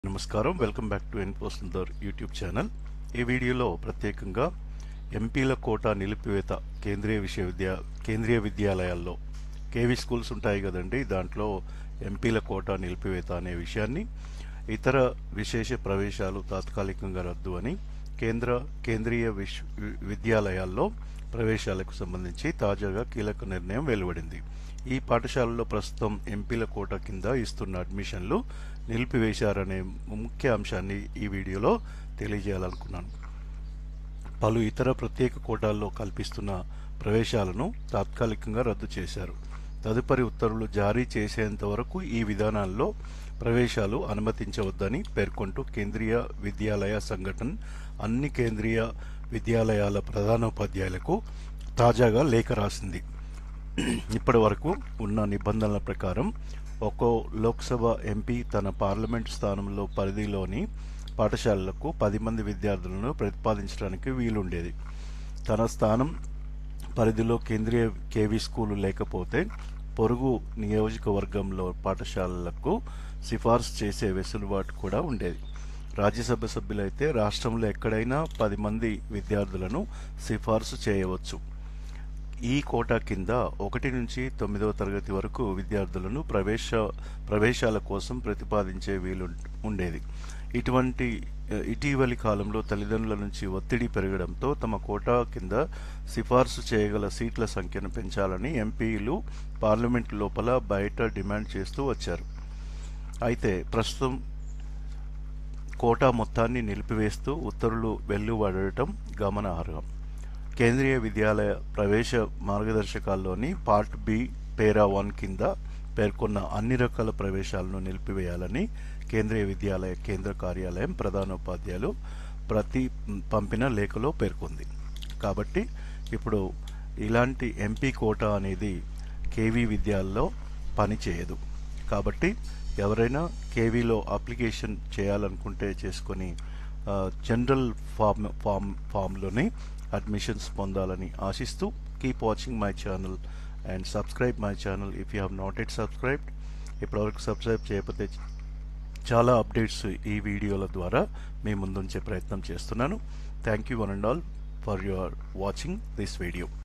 నమస్కారం welcome back to ఎన్పోస్తుందర్ YouTube channel ఈ వీడియోలో ప్రత్యేకంగా ఎంపీల కోటా నిలిపివేత కేంద్రీయ విశ్వవిద్యా కేంద్రీయ విద్యాలయాల్లో కేవీ స్కూల్స్ ఉంటాయి కదండి దాంట్లో ఎంపీల కోటా నిలిపివేత అనే విషయాన్ని ఇతర విశేష ప్రవేశాలు తాత్కాలికంగా రద్దు అని కేంద్ర కేంద్రీయ విశ్వ విద్యాలయాల్లో ప్రవేశాలకు సంబంధించి తాజాగా కీలక నిర్ణయం వెలువడింది ఈ పాఠశాలలో ప్రస్తుతం ఎంపీల కోట కింద ఇస్తున్న అడ్మిషన్లు నిలిపివేశారనే ముఖ్య అంశాన్ని ఈ వీడియోలో తెలియజేయాలనుకున్నాను పలు ఇతర ప్రత్యేక కోటాల్లో కల్పిస్తున్న ప్రవేశాలను తాత్కాలికంగా రద్దు చేశారు తదుపరి ఉత్తర్వులు జారీ చేసేంత వరకు ఈ విధానాల్లో ప్రవేశాలు అనుమతించవద్దని పేర్కొంటూ కేంద్రీయ విద్యాలయ సంఘటన అన్ని కేంద్రీయ విద్యాలయాల ప్రధానోపాధ్యాయులకు తాజాగా లేఖ రాసింది ఇప్పటి వరకు ఉన్న నిబంధనల ప్రకారం ఒక్కో లోక్సభ ఎంపీ తన పార్లమెంట్ స్థానంలో పరిధిలోని పాఠశాలలకు పది మంది విద్యార్థులను ప్రతిపాదించడానికి వీలుండేది తన స్థానం పరిధిలో కేంద్రీయ కేవీ స్కూలు లేకపోతే పొరుగు నియోజకవర్గంలో పాఠశాలలకు సిఫార్సు చేసే వెసులుబాటు కూడా ఉండేది రాజ్యసభ సభ్యులైతే రాష్ట్రంలో ఎక్కడైనా పది మంది విద్యార్థులను సిఫార్సు చేయవచ్చు ఈ కోటా కింద ఒకటి నుంచి తొమ్మిదవ తరగతి వరకు విద్యార్థులను ప్రవేశ ప్రవేశాల కోసం ప్రతిపాదించే వీలు ఉండేది ఇటువంటి ఇటీవలి కాలంలో తల్లిదండ్రుల నుంచి ఒత్తిడి పెరగడంతో తమ కోటా కింద సిఫార్సు చేయగల సీట్ల సంఖ్యను పెంచాలని ఎంపీలు పార్లమెంట్ లోపల బయట డిమాండ్ చేస్తూ వచ్చారు అయితే ప్రస్తుతం కోటా మొత్తాన్ని నిలిపివేస్తూ ఉత్తర్వులు వెల్లువడటం గమనార్హం కేంద్రీయ విద్యాలయ ప్రవేశ మార్గదర్శకాల్లోని పార్ట్ బి పేరా వన్ కింద పేర్కొన్న అన్ని రకాల ప్రవేశాలను నిలిపివేయాలని కేంద్రీయ విద్యాలయ కేంద్ర కార్యాలయం ప్రధానోపాధ్యాయులు ప్రతి పంపిన లేఖలో పేర్కొంది కాబట్టి ఇప్పుడు ఇలాంటి ఎంపీ కోటా అనేది కేవీ విద్యాల్లో పనిచేయదు కాబట్టి ఎవరైనా కేవీలో అప్లికేషన్ చేయాలనుకుంటే చేసుకొని జనరల్ ఫామ్ ఫామ్ ఫామ్లోనే అడ్మిషన్స్ పొందాలని ఆశిస్తూ keep watching my channel and subscribe my channel if you have not yet subscribed ఇప్పటివరకు సబ్స్క్రైబ్ చేయకపోతే చాలా అప్డేట్స్ ఈ వీడియోల ద్వారా మీ ముందుంచే ప్రయత్నం చేస్తున్నాను thank you one and all for your watching this video